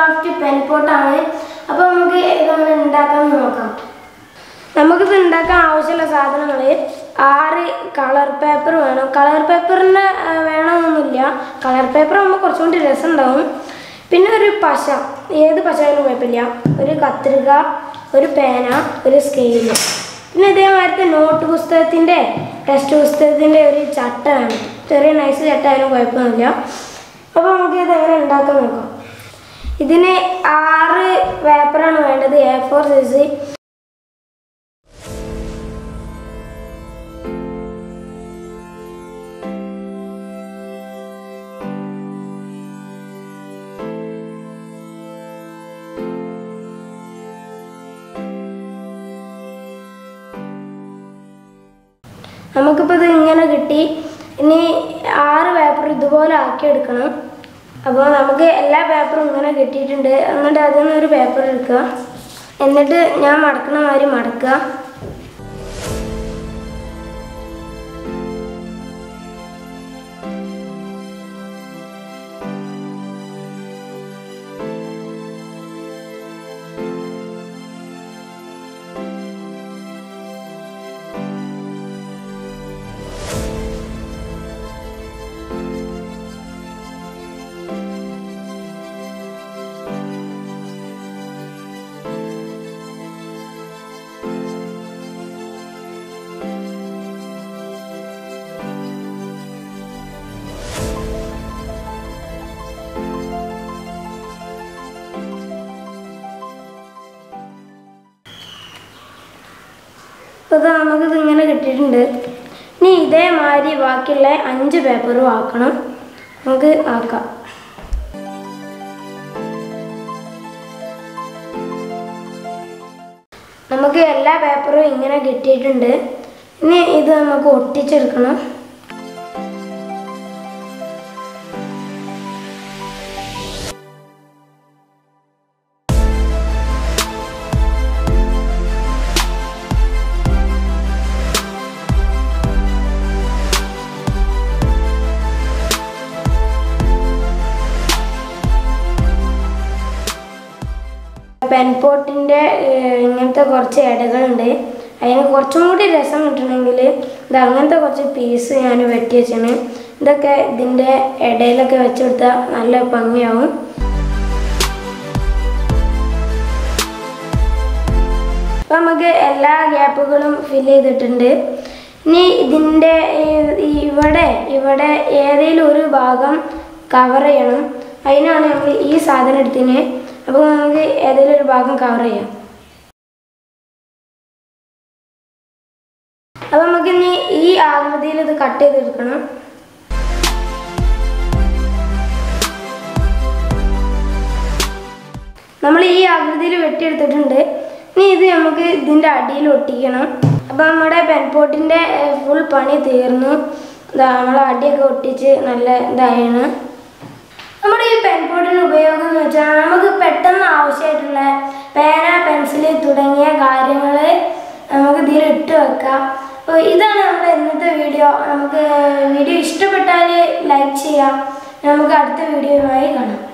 craft pen പോട്ടാണ് അപ്പോൾ നമുക്ക് ഇതെങ്ങനെ ഉണ്ടാക്കാൻ നോക്കാം നമുക്കിത് ഉണ്ടാക്കാൻ ആവശ്യമുള്ള സാധനങ്ങൾ ആറ് കളർ പേപ്പർ വേണം കളർ പേപ്പറിന് വേണമെന്നൊന്നുമില്ല കളർ പേപ്പർ ആകുമ്പോൾ കുറച്ചുകൂടി രസം ഉണ്ടാവും പിന്നെ ഒരു പശ ഏത് പശയായാലും കുഴപ്പമില്ല ഒരു കത്രിക ഒരു പേന ഒരു സ്കെയില് പിന്നെ ഇതേമാതിരത്തെ നോട്ട് പുസ്തകത്തിൻ്റെ ടെക്സ്റ്റ് പുസ്തകത്തിൻ്റെ ഒരു ചട്ട വേണം ചെറിയ നൈസ് ചട്ട ആയാലും കുഴപ്പമൊന്നുമില്ല അപ്പോൾ നമുക്ക് ഇത് എങ്ങനെ ഉണ്ടാക്കാൻ നോക്കാം ഇതിന് ആറ് പേപ്പറാണ് വേണ്ടത് എ ഫോർ സൈസ് നമുക്കിപ്പോൾ ഇത് ഇങ്ങനെ കിട്ടി ഇനി ആറ് പേപ്പർ ഇതുപോലെ ആക്കിയെടുക്കണം അപ്പോൾ നമുക്ക് എല്ലാ പേപ്പറും ഇങ്ങനെ കിട്ടിയിട്ടുണ്ട് എന്നിട്ട് അതിൽ നിന്ന് ഒരു പേപ്പർ എടുക്കുക എന്നിട്ട് ഞാൻ മടക്കണ മാതിരി മടക്കുക അപ്പോൾ നമുക്കിത് ഇങ്ങനെ കിട്ടിയിട്ടുണ്ട് ഇനി ഇതേമാതിരി ബാക്കിയുള്ള അഞ്ച് പേപ്പറും ആക്കണം നമുക്ക് ആക്കാം നമുക്ക് എല്ലാ പേപ്പറും ഇങ്ങനെ കിട്ടിയിട്ടുണ്ട് ഇനി ഇത് നമുക്ക് ഒട്ടിച്ചെടുക്കണം പെൻപോട്ടിൻ്റെ ഇങ്ങനത്തെ കുറച്ച് ഇടകളുണ്ട് അതിന് കുറച്ചും കൂടി രസം കിട്ടണമെങ്കിൽ ഇത് അങ്ങനത്തെ കുറച്ച് പീസ് ഞാൻ വെട്ടി വെച്ചാണ് ഇതൊക്കെ ഇതിൻ്റെ ഇടയിലൊക്കെ വെച്ച് കൊടുത്താൽ നല്ല ഭംഗിയാവും അപ്പം നമുക്ക് എല്ലാ ഗ്യാപ്പുകളും ഫില്ല് ചെയ്തിട്ടുണ്ട് ഇനി ഇതിൻ്റെ ഈ- ഇവിടെ ഇവിടെ ഏതെങ്കിലും ഒരു ഭാഗം കവർ ചെയ്യണം അതിനാണ് നമ്മൾ ഈ സാധനം എടുത്തിന് അപ്പോൾ നമുക്ക് ഏതെങ്കിലും ഒരു ഭാഗം കവർ ചെയ്യാം അപ്പോൾ നമുക്ക് ഇനി ഈ ആകൃതിയിൽ ഇത് കട്ട് ചെയ്തെടുക്കണം നമ്മൾ ഈ ആകൃതിയിൽ വെട്ടിയെടുത്തിട്ടുണ്ട് ഇനി ഇത് നമുക്ക് ഇതിൻ്റെ അടിയിൽ ഒട്ടിക്കണം അപ്പോൾ നമ്മുടെ പെൻപോട്ടിൻ്റെ ഫുൾ പണി തീർന്നു ഇതാ നമ്മൾ അടിയൊക്കെ ഒട്ടിച്ച് നല്ല ഇതായാണ് നമ്മുടെ ഈ പെൻപോട്ടിന് ഉപയോഗം എന്ന് വെച്ചാൽ നമുക്ക് പെട്ടെന്ന് ആവശ്യമായിട്ടുള്ള പേന പെൻസിൽ തുടങ്ങിയ കാര്യങ്ങൾ നമുക്ക് ഇതിൽ ഇട്ട് വെക്കാം അപ്പോൾ ഇതാണ് നമ്മുടെ ഇന്നത്തെ വീഡിയോ നമുക്ക് വീഡിയോ ഇഷ്ടപ്പെട്ടാൽ ലൈക്ക് ചെയ്യാം നമുക്ക് അടുത്ത വീഡിയോയുമായി കാണാം